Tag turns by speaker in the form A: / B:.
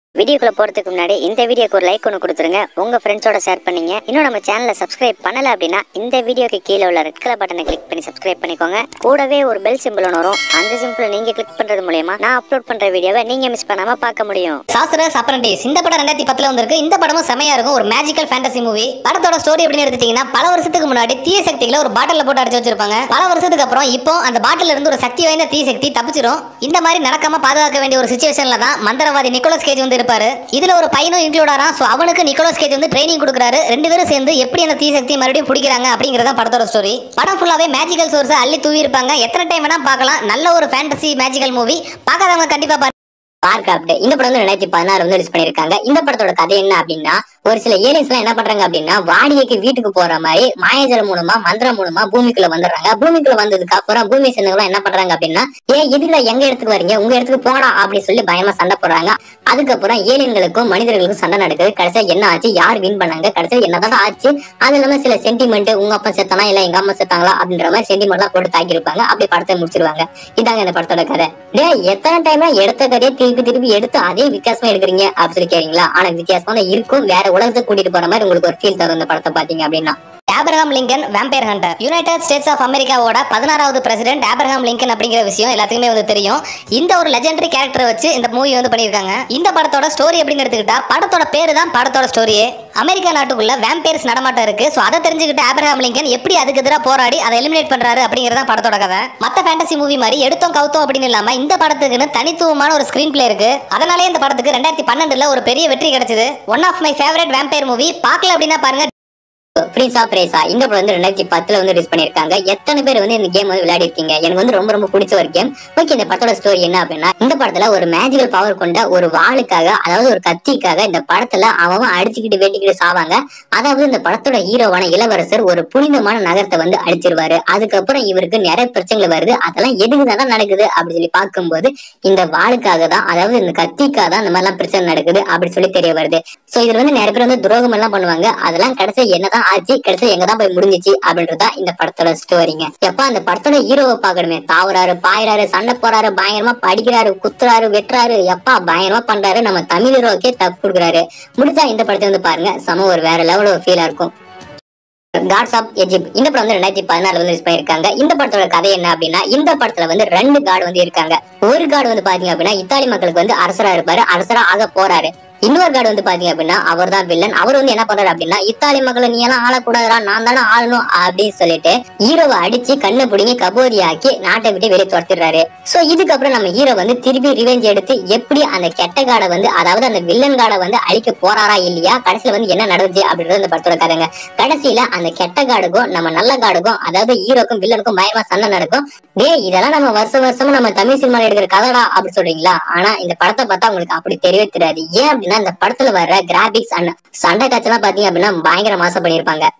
A: வீடியோக்குள்ள போறதுக்கு முன்னாடி இந்த வீடியோக்கு ஒரு லைக் ஒன்று கொடுத்துருங்க உங்க ஃப்ரெண்ட்ஸோட ஷேர் பண்ணீங்க இன்னும் நம்ம சேனலை சப்ஸ்கிரைப் பண்ணல அப்படின்னா இந்த வீடியோக்கு கீழே உள்ள ரெட் கலர் பட்டனை கிளிக் பண்ணி சப்ஸ்கிரைப் பண்ணிக்கோங்க கூடவே ஒரு பெல் சிம்பிள் ஒன்று வரும் அந்த சிம்பிள் நீங்க கிளிக் பண்றது மூலயமா நான் அப்லோட் பண்ற வீடியோவை நீங்க மிஸ் பண்ணாம பார்க்க முடியும்
B: சாஸ்திரஸ் அப்ரண்டிஸ் இந்த படம் ரெண்டாயிரத்தி பத்துல வந்திருக்கு இந்த படமும் செமையா இருக்கும் ஒரு மேஜிக்கல் ஃபேண்டசி மூவி படத்தோட ஸ்டோரி எப்படின்னு எடுத்துட்டீங்கன்னா பல வருஷத்துக்கு முன்னாடி தீய சக்திகளை ஒரு பாட்டில போட்டு அடைச்சு வச்சிருப்பாங்க பல வருஷத்துக்கு அப்புறம் இப்போ அந்த பாட்டில இருந்து ஒரு சக்தி வாய்ந்த தீய சக்தி தப்பிச்சிரும் இந்த மாதிரி நடக்காம பாதுகாக்க வேண்டிய ஒரு சுச்சுவேஷன்ல தான் மந்திரவாதி நிக்கோலஸ் கேஜ் வந்து இருப்பாரு இதுல ஒரு பையனும் இன்க்ளூட் ஆறான் சோ அவனுக்கு நிக்கோலஸ் கேஜ் வந்து ட்ரைனிங் கொடுக்குறாரு ரெண்டு பேரும் சேர்ந்து எப்படி அந்த தீய சக்தி மறுபடியும் பிடிக்கிறாங்க அப்படிங்கறத படத்தோட ஸ்டோரி படம் ஃபுல்லாவே மேஜிக்கல் சோர்ஸ் அள்ளி தூவி இருப்பாங்க எத்தனை டைம் வேணா பார்க்கலாம் நல்ல ஒரு ஃபேண்டசி மேஜிக்கல் மூவி பார்க்காதவங்க கண்டிப்பா பாருங்க
C: பார்க் அப்டேட் இந்த படம் வந்து ரெண்டாயிரத்தி பதினாறு வந்து ரிலீஸ் பண்ணிருக்காங்க இந்த படத்தோட கதை என்ன அப்படின்னா ஒரு சில ஏலியன்ஸ் எல்லாம் என்ன பண்றாங்க அப்படின்னா வாடிகைக்கு வீட்டுக்கு போற மாதிரி மாயாஜலம் மூலமா மந்திரம் மூலமா பூமிக்குள்ள வந்துடுறாங்க பூமிக்குள்ள வந்ததுக்கு அப்புறம் பூமி சேர்ந்தவங்க என்ன பண்றாங்க அப்படின்னா ஏன் இதுல எங்க இடத்துக்கு வரீங்க உங்க இடத்துக்கு போடா அப்படின்னு சொல்லி பயமா சண்டை போடுறாங்க அதுக்கப்புறம் ஏலியன்களுக்கும் மனிதர்களுக்கும் சண்டை நடக்குது கடைசியா என்ன ஆச்சு யார் வின் பண்ணாங்க கடைசியா என்னதான் ஆச்சு அது இல்லாம சில சென்டிமெண்ட் உங்க அப்பா செத்தானா இல்ல எங்க அம்மா செத்தாங்களா அப்படின்ற மாதிரி சென்டிமெண்ட் எல்லாம் போட்டு தாக்கியிருப்பாங்க அப்படி படத்தை முடிச்சிருவாங்க இதாங்க இந்த படத்தோட கதை டேய் எத்தனை டைம் எடுத்த கதையை திருப்பி திருப்பி எடுத்து அதே வித்தியாசமா எடுக்கிறீங்க அப்படின்னு சொல்லி கேக்குறீங்களா ஆனா வித்தியாசமா தான் இருக்கும் வேற உலகத்துக்கு கூட்டிட்டு போற மாதிரி உங்களுக்கு ஒரு ஃபீல் தரும் இந்த படத்தை பாத்தீங்க அப்படின்னா
B: Abraham Lincoln vampire hunter United States of அமெரிக்காவோட பதினாறாவது பிரசிடென்ட் ஆப்ரஹாம் லிங்கன் அப்படிங்கிற விஷயம் எல்லாத்துக்குமே வந்து தெரியும் இந்த ஒரு லெஜெண்டரி கேரக்டரை வச்சு இந்த மூவி வந்து பண்ணியிருக்காங்க இந்த படத்தோட ஸ்டோரி அப்படின்னு எடுத்துக்கிட்டா படத்தோட பேரு தான் படத்தோட ஸ்டோரியே அமெரிக்கா நாட்டுக்குள்ள வேம்பயர்ஸ் நடமாட்டம் இருக்கு ஸோ அதை தெரிஞ்சுக்கிட்டு ஆப்ரஹாம் லிங்கன் எப்படி அதுக்கு எதிராக போராடி அதை எலிமினேட் பண்றாரு அப்படிங்கிறது தான் படத்தோட கதை மற்ற ஃபேண்டசி மூவி மாதிரி எடுத்தோம் கவுத்தோம் அப்படின்னு இல்லாம இந்த படத்துக்குன்னு தனித்துவமான ஒரு ஸ்கிரீன் பிளே இருக்கு அதனாலே இந்த படத்துக்கு ரெண்டாயிரத்தி பன்னெண்டுல ஒரு பெரிய வெற்றி கிடைச்சது one of my favourite vampire movie பார்க்கல அப்படின்னா பாருங்க
C: ஃப்ரீஸா பிரேசா இந்த படம் வந்து ரெண்டாயிரத்தி பத்துல வந்து ரிலீஸ் பண்ணிருக்காங்க எத்தனை பேர் வந்து இந்த கேம் வந்து விளையாடி இருக்கீங்க எனக்கு வந்து ரொம்ப ரொம்ப பிடிச்ச ஒரு கேம் ஓகே இந்த படத்தோட ஸ்டோரி என்ன அப்படின்னா இந்த படத்துல ஒரு மேஜிக்கல் பவர் கொண்ட ஒரு வாளுக்காக அதாவது ஒரு கத்திக்காக இந்த படத்துல அவன் அடிச்சுக்கிட்டு வெட்டிக்கிட்டு சாவாங்க அதாவது இந்த படத்தோட ஹீரோவான இளவரசர் ஒரு புனிதமான நகரத்தை வந்து அடிச்சிருவாரு அதுக்கப்புறம் இவருக்கு நிறைய பிரச்சனைகள் வருது அதெல்லாம் எதுக்கு தான் நடக்குது அப்படி சொல்லி பார்க்கும்போது இந்த வாளுக்காக தான் அதாவது இந்த கத்திக்காக தான் இந்த மாதிரிலாம் பிரச்சனை நடக்குது அப்படி சொல்லி தெரிய வருது சோ இதுல வந்து நிறைய பேர் வந்து துரோகம் எல்லாம் பண்ணுவாங்க அதெல்லாம் கடைசி என்னதான் ஆச்சு கடைசி எங்க தான் போய் முடிஞ்சிச்சு அப்படின்றதா இந்த படத்தோட ஸ்டோரிங்க எப்ப அந்த படத்தோட ஹீரோவை பாக்கணுமே தாவுறாரு பாயிறாரு சண்டை போறாரு பயங்கரமா படிக்கிறாரு குத்துறாரு வெட்டுறாரு எப்பா பயங்கரமா பண்றாரு நம்ம தமிழ் ஹீரோக்கே தப்பு கொடுக்குறாரு முடிச்சா இந்த படத்தை வந்து பாருங்க சம ஒரு வேற லெவல் ஒரு ஃபீலா இருக்கும் காட்ஸ் ஆஃப் எஜிப்ட் இந்த படம் வந்து ரெண்டாயிரத்தி பதினாறுல வந்து ரிலீஸ் பண்ணிருக்காங்க இந்த படத்தோட கதை என்ன அப்படின்னா இந்த படத்துல வந்து ரெண்டு காடு வந்து இருக்காங்க ஒரு காடு வந்து பாத்தீங்க அப்படின்னா இத்தாலி மக்களுக்கு வந்து அரசரா இருப்பாரு அரசரா ஆக போறாரு இன்னொரு காடு வந்து பாத்தீங்க அப்படின்னா அவர் தான் வில்லன் அவர் வந்து என்ன பண்றாரு அப்படின்னா இத்தாலி மக்களை நீ எல்லாம் ஆளக்கூடாதுடா நான் தானே ஆளணும் அப்படின்னு சொல்லிட்டு ஹீரோவை அடிச்சு கண்ணை பிடிங்கி கபோதி ஆக்கி நாட்டை விட்டு வெளியே துரத்திடுறாரு சோ இதுக்கப்புறம் நம்ம ஹீரோ வந்து திருப்பி ரிவெஞ்ச் எடுத்து எப்படி அந்த கெட்ட காடை வந்து அதாவது அந்த வில்லன் காடை வந்து அழிக்க போறாரா இல்லையா கடைசியில வந்து என்ன நடந்துச்சு அப்படின்றது இந்த படத்தோட கதைங்க கடைசியில அந்த கெட்ட காடுக்கும் நம்ம நல்ல காடுக்கும் அதாவது ஹீரோக்கும் வில்லனுக்கும் பயமா சண்டை நடக்கும் டேய் இதெல்லாம் நம்ம வருஷம் வருஷமா நம்ம தமிழ் சினிமால எடுக்கிற கதைடா அப்படி சொல்றீங்களா ஆனா இந்த படத்தை பார்த்தா உங்களுக்கு அப்படி தெரியவே தெரியாது ஏன் அப்படின்னா இந்த படத்துல வர கிராபிக்ஸ் அண்ட் சண்டை காட்செல்லாம் பாத்தீங்க அப்படின்னா பயங்கர மாசம் பண்ணிருப்பாங்க